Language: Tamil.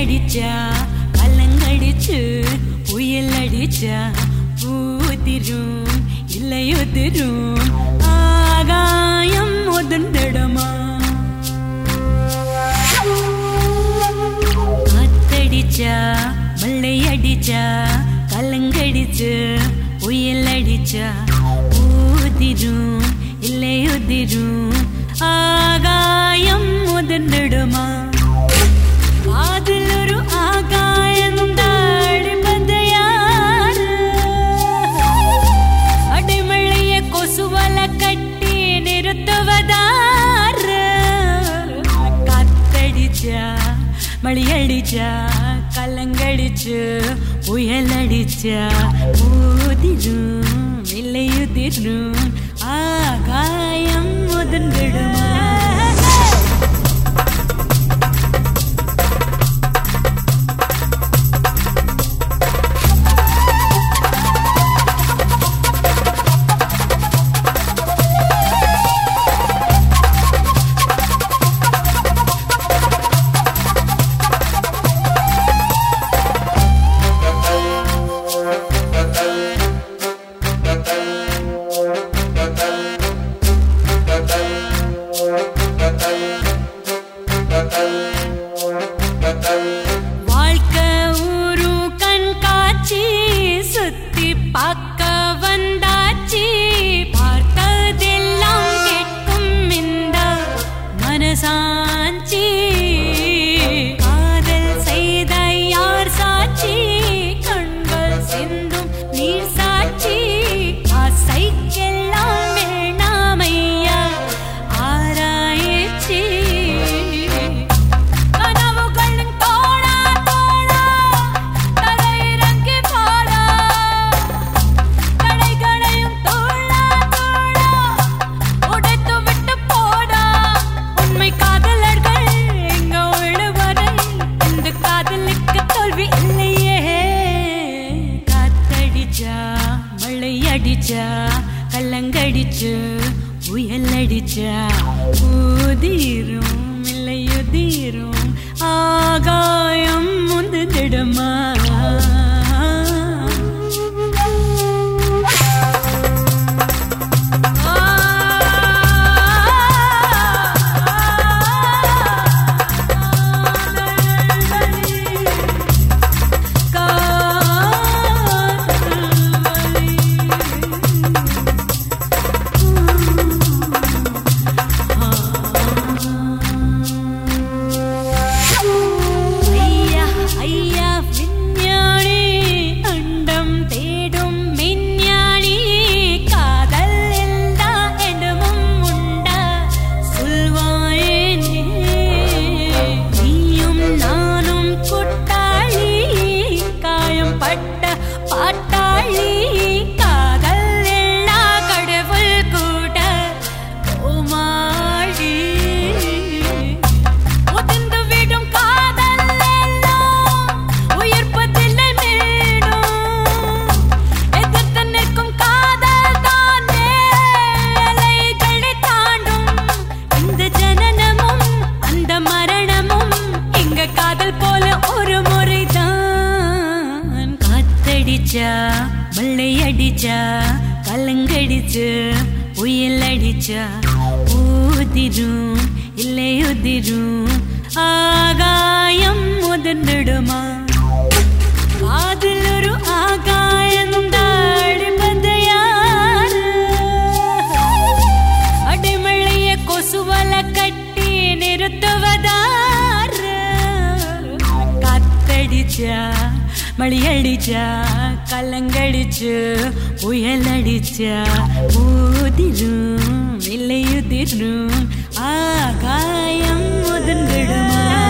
அடிச்சா கலங்கடிச்சு புயல் அடிச்சா பூதிரும் இல்லையுதிரும் ஆகாயம் உதிர்ந்திடுமா காத்தடிச்சா மழை அடிச்சா கலங்கடிச்சு புயல் அடிச்சா ஊதிரும் இல்லையுதிரும் ஆகாயம் உதிர்ந்திடுமா காதில் ஒரு ஆகாயம் தாடிப்பது யாரு அடிமழைய கொசுவல கட்டி நிறுத்துவதாரு காத்தடிச்சா மழையடிச்சா கலங்கடிச்சு புயல் அடிச்சா ஊதிரும் வில்லையுதிரும் ஆகாயம் முதன்விடுமா வாழ்க்கை ஊரு கண்காட்சி சுத்தி பார்க்க வந்தாச்சு பார்த்ததெல்லாம் கேட்கும் இந்த மனசாட்சி காதல் செய்த யார் சாட்சி கண்கள் சிந்தும் நீர் சாட்சி ஆசைக்கெல்லாம் வேணாமையா ஆராய்ச்சி கனவுகளின் தோழா தோழா தரையிறங்கி போடா கடைகளையும் தோழா தோழா உடைத்து விட்டு போடா உண்மை காதலர்கள் எங்க உள்ளவரை இந்த காதலுக்கு தோல்வி இல்லையே காத்தடிச்சா மழை அடிச்சா கல்லங்கடிச்சு புயல் அடிச்சா ஊதிரும் இல்லையுதிரும் ஆகாயம் முந்துதிடுமா ஐயா ஐயா விஞ்ஞானி அண்டம் தேடும் விஞ்ஞானி காதல் எல்லா இடமும் உண்டா சொல்வாயே நீயும் நானும் கூட்டாளி காயம் பட்ட பாட்டாளி காதல் எல்லா கடவுள் கூட கோமாளி உதிர்ந்து விடும் காதல் எல்லாம் உயிர்ப்பதில்லை மீண்டும் எதிர்த்து நிற்கும் காதல் தானே எல்லைகளை தாண்டும் இந்த ஜனனமும் அந்த மரணமும் எங்க காதல் போல ஒரு முறைதான் காத்தடிச்சா மழை அடிச்சா கலங்கடிச்சு புயல் அடிச்சா ஊதிரும் இல்லையுதிரும் ஆகாயம் முதன்னிடுமா காதில் ஒரு ஆகாயம் தாடிப்பது யாரு அடிமழைய கொசுவல கட்டி நிறுத்துவதாரு காத்தடிச்சா மழையடிச்சா கலங்கடிச்சு புயல் அடிச்சா ஊதிரும் இல்லையுதிரும் ஆகாயம் முதன்விடுமா